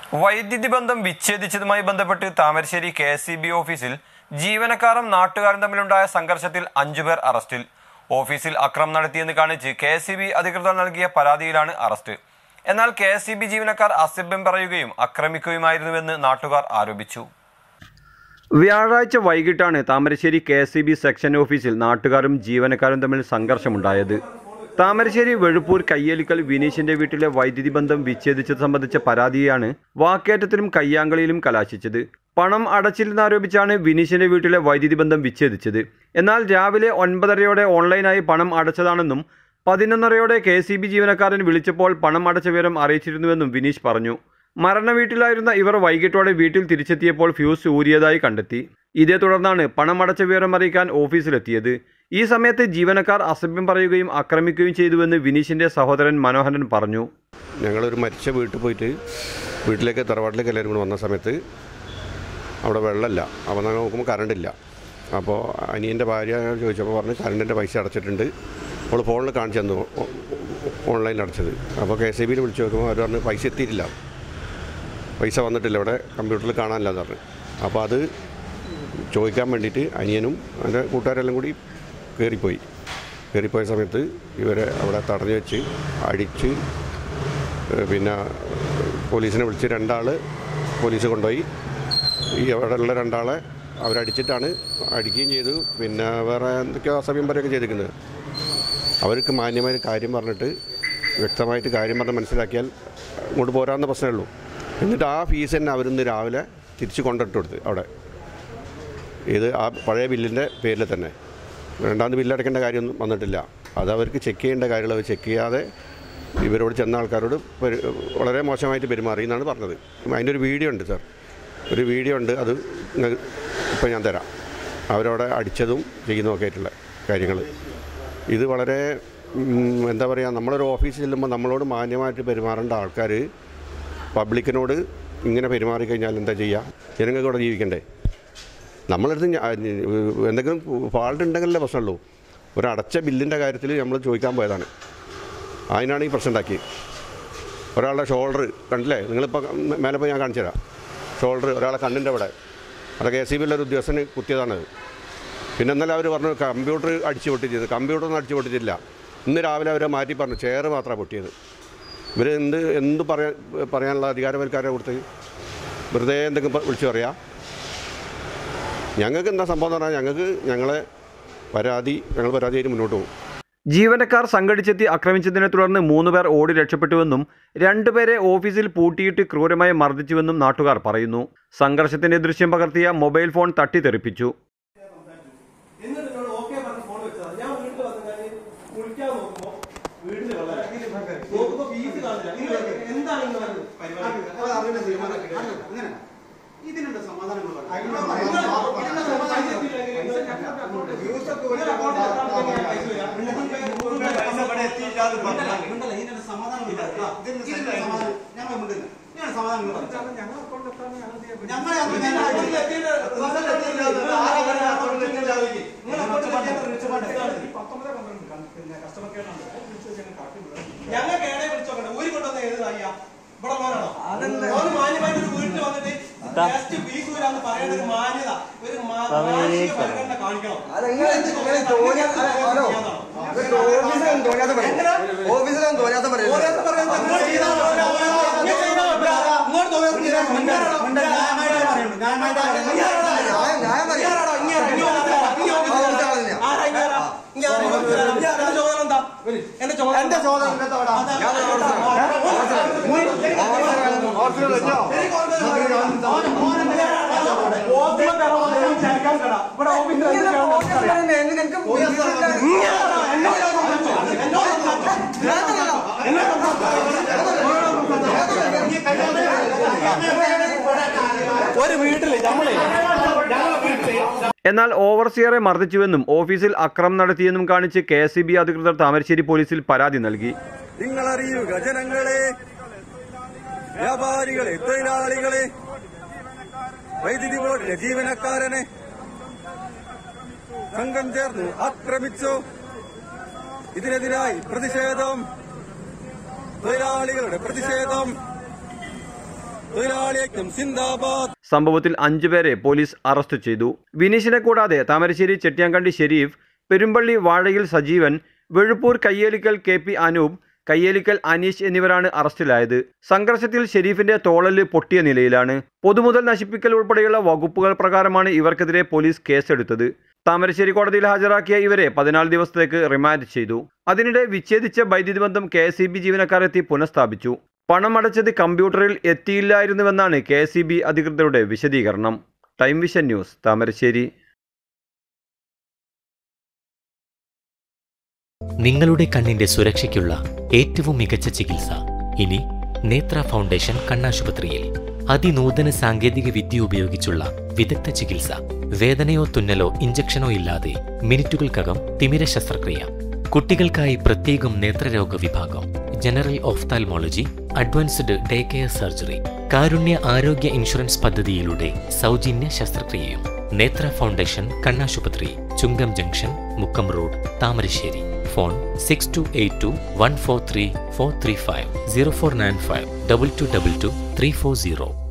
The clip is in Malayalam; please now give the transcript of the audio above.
വൈദ്യുതി ബന്ധം വിച്ഛേദിച്ചതുമായി ബന്ധപ്പെട്ട് താമരശ്ശേരി കെ എസ് ഓഫീസിൽ ജീവനക്കാരും നാട്ടുകാരും തമ്മിലുണ്ടായ സംഘർഷത്തിൽ അഞ്ചുപേർ അറസ്റ്റിൽ ഓഫീസിൽ അക്രമം നടത്തിയെന്ന് കാണിച്ച് കെ എസ് അധികൃതർ നൽകിയ പരാതിയിലാണ് അറസ്റ്റ് എന്നാൽ കെ എസ് ജീവനക്കാർ അസഭ്യം പറയുകയും ആക്രമിക്കുകയുമായിരുന്നുവെന്ന് നാട്ടുകാർ ആരോപിച്ചു വ്യാഴാഴ്ച വൈകിട്ടാണ് താമരശ്ശേരി കെ എസ് സെക്ഷൻ ഓഫീസിൽ നാട്ടുകാരും ജീവനക്കാരും തമ്മിൽ സംഘർഷമുണ്ടായത് താമരശ്ശേരി വെഴുപ്പൂർ കയ്യേലിക്കൽ വിനീഷിന്റെ വീട്ടിലെ വൈദ്യുതി ബന്ധം വിച്ഛേദിച്ചത് സംബന്ധിച്ച പരാതിയാണ് വാക്കേറ്റത്തിലും കയ്യാങ്കളിയിലും കലാശിച്ചത് പണം അടച്ചില്ലെന്നാരോപിച്ചാണ് വിനീഷിന്റെ വീട്ടിലെ വൈദ്യുതി ബന്ധം വിച്ഛേദിച്ചത് എന്നാൽ രാവിലെ ഒൻപതരയോടെ ഓൺലൈനായി പണം അടച്ചതാണെന്നും പതിനൊന്നരയോടെ കെ സി ബി ജീവനക്കാരൻ വിളിച്ചപ്പോൾ പണം അടച്ച വിവരം അറിയിച്ചിരുന്നുവെന്നും വിനീഷ് പറഞ്ഞു മരണ വീട്ടിലായിരുന്ന ഇവർ വൈകിട്ടോടെ വീട്ടിൽ തിരിച്ചെത്തിയപ്പോൾ ഫ്യൂസ് ഊരിയതായി കണ്ടെത്തി ഇതേ തുടർന്നാണ് പണം അടച്ച വിവരം അറിയിക്കാൻ ഓഫീസിലെത്തിയത് ഈ സമയത്ത് ജീവനക്കാർ അസഭ്യം പറയുകയും ആക്രമിക്കുകയും ചെയ്തുവെന്ന് വിനീഷിന്റെ സഹോദരൻ മനോഹരൻ പറഞ്ഞു ഞങ്ങളൊരു മരിച്ച വീട്ടിൽ പോയിട്ട് വീട്ടിലേക്ക് തറവാട്ടിലേക്ക് എല്ലാവരും കൂടി വന്ന സമയത്ത് അവിടെ വെള്ളമില്ല അപ്പോൾ ഞങ്ങൾ നോക്കുമ്പോൾ കറണ്ടില്ല അപ്പോൾ അനിയൻ്റെ ഭാര്യ ചോദിച്ചപ്പോൾ പറഞ്ഞ് കറണ്ടിൻ്റെ പൈസ അടച്ചിട്ടുണ്ട് അവൾ ഫോണിൽ കാണിച്ചു തന്നു ഓ- ഓൺലൈനിൽ അടച്ചത് അപ്പോൾ കെ എസ് ബിയിൽ വിളിച്ച് നോക്കുമ്പോൾ അവർ പറഞ്ഞ് പൈസ എത്തിയിട്ടില്ല പൈസ വന്നിട്ടില്ല ഇവിടെ കമ്പ്യൂട്ടറിൽ കാണാനില്ല എന്ന് പറഞ്ഞു അപ്പോൾ അത് ചോദിക്കാൻ വേണ്ടിയിട്ട് അനിയനും എൻ്റെ കൂട്ടുകാരെല്ലാം കൂടി കയറിപ്പോയി കയറിപ്പോയ സമയത്ത് ഇവരെ അവിടെ തടഞ്ഞു വെച്ച് അടിച്ച് ഏഹ് പിന്നെ പോലീസിനെ വിളിച്ച് രണ്ടാൾ പോലീസ് കൊണ്ടുപോയി ഈ അവിടെ ഉള്ള രണ്ടാളെ അവരടിച്ചിട്ടാണ് അടിക്കുകയും ചെയ്തു പിന്നെ വേറെ എന്തൊക്കെയോ അസഭ്യം പറയുകയൊക്കെ ചെയ്തിരിക്കുന്നത് അവർക്ക് മാന്യമായ ഒരു കാര്യം പറഞ്ഞിട്ട് വ്യക്തമായിട്ട് കാര്യം പറഞ്ഞ് മനസ്സിലാക്കിയാൽ ഇങ്ങോട്ട് പോരാവുന്ന പ്രശ്നമേ ഉള്ളൂ എന്നിട്ട് ആ ഫീസ് തന്നെ അവരിന്ന് രാവിലെ തിരിച്ച് കൊണ്ടിട്ട് കൊടുത്ത് അവിടെ ഇത് ആ പഴയ ബില്ലിൻ്റെ പേരിൽ തന്നെ രണ്ടാമത് ബില്ലടയ്ക്കേണ്ട കാര്യമൊന്നും വന്നിട്ടില്ല അത് അവർക്ക് ചെക്ക് ചെയ്യേണ്ട കാര്യങ്ങൾ അവർ ചെക്ക് ചെയ്യാതെ ഇവരോട് ചെന്ന ആൾക്കാരോട് പെരു- വളരെ മോശമായിട്ട് പെരുമാറി എന്നാണ് പറഞ്ഞത് അതിൻ്റെ ഒരു വീഡിയോ ഉണ്ട് സാർ ഒരു വീഡിയോ ഉണ്ട് അത് ഇപ്പോൾ ഞാൻ തരാം അവരവിടെ അടിച്ചതും ചെയ്യുന്നതും ഒക്കെ ആയിട്ടുള്ള കാര്യങ്ങൾ ഇത് വളരെ ഉം, എന്താ പറയുക നമ്മളൊരു ഓഫീസിൽ ചെല്ലുമ്പോൾ നമ്മളോട് മാന്യമായിട്ട് പെരുമാറേണ്ട ആൾക്കാർ പബ്ലിക്കിനോട് ഇങ്ങനെ പെരുമാറി കഴിഞ്ഞാൽ എന്താ ചെയ്യുക ജനങ്ങൾക്ക് ഇവിടെ ജീവിക്കണ്ടേ നമ്മളടുത്ത് ഞാ- എന്തെങ്കിലും ഫാൾട്ട് ഉണ്ടെങ്കിലല്ലേ പ്രശ്നമുള്ളൂ ഒരു അടച്ച ബില്ലിൻ്റെ കാര്യത്തിൽ നമ്മൾ ചോദിക്കാൻ പോയതാണ് അതിനാണ് ഈ പ്രശ്നം ഉണ്ടാക്കി ഒരാളുടെ ഷോൾഡർ കണ്ടില്ലേ നിങ്ങളിപ്പോൾ മേലെ പോയി ഞാൻ കാണിച്ചു തരാം ഷോൾഡർ ഒരാളെ കണ്ണിൻ്റെ അവിടെ അത് കെ സി ബിയിലെ ഒരു ഉദ്യോഗസ്ഥന് കുത്തിയതാണത് പിന്നെ ഇന്നലെ അവർ പറഞ്ഞു കമ്പ്യൂട്ടർ അടിച്ചു പൊട്ടിച്ചത് കമ്പ്യൂട്ടറൊന്നും അടിച്ചു പൊട്ടിച്ചില്ല ഇന്ന് രാവിലെ അവരെ മാറ്റി പറഞ്ഞു ചെയർ മാത്രമാണ് പൊട്ടിയത് ഇവർ എന്ത് എന്ത് പറയാൻ പറയാനുള്ള അധികാരവൽക്കാരെ കൊടുത്ത് വെറുതെ എന്തെങ്കിലും പ- വിളിച്ചു പറയാം ഞങ്ങൾക്ക് എന്താ സംഭവം എന്ന് പറഞ്ഞാൽ ഞങ്ങൾക്ക് ഞങ്ങളെ പരാതി ഞങ്ങൾ പരാതിയായിട്ട് മുന്നോട്ട് പോകും ജീവനക്കാർ സംഘടിച്ചെത്തി ആക്രമിച്ചതിനെ തുടർന്ന് മൂന്നുപേർ ഓടി രക്ഷപ്പെട്ടുവെന്നും രണ്ടുപേരെ ഓഫീസിൽ പൂട്ടിയിട്ട് ക്രൂരമായി മർദ്ദിച്ചുവെന്നും നാട്ടുകാർ പറയുന്നു സംഘർഷത്തിന്റെ ദൃശ്യം പകർത്തിയ മൊബൈൽ ഫോൺ തട്ടിത്തെറിപ്പിച്ചു എന്നിട്ട് എന്നോട് ഓക്കെ പറഞ്ഞ് ഫോൺ വെച്ചതാണ് ഞാൻ വീട്ടിൽ വന്നു കഴിഞ്ഞ് കുളിക്കാൻ നോക്കുമ്പോ വീട്ടിൽ വെള്ളം നോക്കുമ്പോ ഫീസ് കാണില്ല നിങ്ങൾ എന്താണ് നിങ്ങൾ പരിപാടി ഇതിനുള്ള സമാധാനങ്ങൾ ഇതിനുള്ള സമാധാനം ഞങ്ങൾ മിണ്ടുന്നു ഇതിനുള്ള സമാധാനം ഞങ്ങളെ ഞങ്ങൾക്ക് ഏടെ വിളിച്ചോക്കട്ടെ ഊരി കൊണ്ടുവന്ന ഏത് നായിയാ ഇവിടെ മോനാണോ ഓന് മാന്യമായിട്ട് ഒരു വീട്ടിൽ വന്നിട്ട് ജസ്റ്റ് ഫീസ് ഊരാന്ന് പറയേണ്ട ഒരു മാന്യത ഒരു മാ- മാനുഷിക പരിഗണന കാണിക്കണം ഓഫീസിലൊന്നും തോന്നാത്ത പറയുന്നത് ഓരോരുത്തർ പറയുന്നത് നിങ്ങൾ ചെയ്താൽ ഓരോ- ഓരോ- ഇങ്ങനെ ചെയ്താൽ പറ്റില്ല. ഇങ്ങോട്ട് തോന്നിയാൽ ചെയ്താൽ മിണ്ടാടാ. ഇങ്ങാരാടാ? ന്യായം പറയാം ഇങ്ങാരാടാ? ഇങ്ങാരാ? ഇങ്ങ് ഓഫീസിലാരാ? ഇങ്ങ് ഓഫീസിലാരാ? ആരാ ഇങ്ങാരാ? ഇങ്ങാരാ ഈ ഓഫീസിലാരാ? എന്റെ ചുമതല എന്താ? എന്റെ ചുമതല എന്റെ ചുമതല ഒരു വീട്ടില് നമ്മളെ എന്നാൽ ഓവർസിയറെ മർദ്ദിച്ചുവെന്നും ഓഫീസിൽ അക്രമം നടത്തിയെന്നും കാണിച്ച് കെ എസ് അധികൃതർ താമരശ്ശേരി പോലീസിൽ പരാതി നൽകി നിങ്ങളറിയുക ജനങ്ങളെ വ്യാപാരികളെ തൊഴിലാളികളെ വൈദ്യുതി ബോർഡിലെ ജീവനക്കാരനെ സംഘം ചേർന്ന് ആക്രമിച്ചു ഇതിനെതിരായി പ്രതിഷേധം തൊഴിലാളികളുടെ പ്രതിഷേധം തൊഴിലാളി ഐക്യം സിന്ദാബാദ് സംഭവത്തിൽ അഞ്ചുപേരെ പോലീസ് അറസ്റ്റ് ചെയ്തു വിനീഷിനെ കൂടാതെ താമരശ്ശേരി ചെട്ടിയാങ്കണ്ടി ഷെരീഫ് പെരുമ്പള്ളി വാഴയിൽ സജീവൻ വെഴുപ്പൂർ കയ്യേലിക്കൽ കെ പി അനൂപ് കയ്യേലിക്കൽ അനീഷ് എന്നിവരാണ് അറസ്റ്റിലായത് സംഘർഷത്തിൽ ഷെരീഫിന്റെ തോളല് പൊട്ടിയ നിലയിലാണ് പൊതുമുതൽ നശിപ്പിക്കൽ ഉൾപ്പെടെയുള്ള വകുപ്പുകൾ പ്രകാരമാണ് ഇവർക്കെതിരെ പോലീസ് കേസെടുത്തത് താമരശ്ശേരി കോടതിയിൽ ഹാജരാക്കിയ ഇവരെ പതിനാല് ദിവസത്തേക്ക് റിമാൻഡ് ചെയ്തു അതിനിടെ വിച്ഛേദിച്ച വൈദ്യുതി ബന്ധം കെ എസ് ഇ ബി ജീവനക്കാർ എത്തി പുനഃസ്ഥാപിച്ചു പണം അടച്ചത് കമ്പ്യൂട്ടറിൽ എത്തിയില്ലായിരുന്നുവെന്നാണ് കെ എസ് ഇ ബി അധികൃതരുടെ വിശദീകരണം ടൈം വിഷൻ ന്യൂസ് താമരശ്ശേരി നിങ്ങളുടെ കണ്ണിന്റെ സുരക്ഷയ്ക്കുള്ള ഏറ്റവും മികച്ച ചികിത്സ ഇനി നേത്ര ഫൗണ്ടേഷൻ കണ്ണാശുപത്രിയിൽ അതിനൂതന സാങ്കേതിക വിദ്യ ഉപയോഗിച്ചുള്ള വിദഗ്ധ ചികിത്സ വേദനയോ തുന്നലോ ഇഞ്ചക്ഷനോ ഇല്ലാതെ മിനിറ്റുകൾക്കകം തിമിര ശസ്ത്രക്രിയ കുട്ടികൾക്കായി പ്രത്യേകം നേത്രരോഗ വിഭാഗം general ophthalmology advanced day care surgery Karunya Arogya insurance പദ്ധതിയിലൂടെ സൗജന്യ ശസ്ത്രക്രിയയും നേത്ര ഫൗണ്ടേഷൻ കണ്ണാശുപത്രി Chungam junction Mukkam road Thamarassery phone six two eight two one four three four three five zero four nine five double two double two three four zero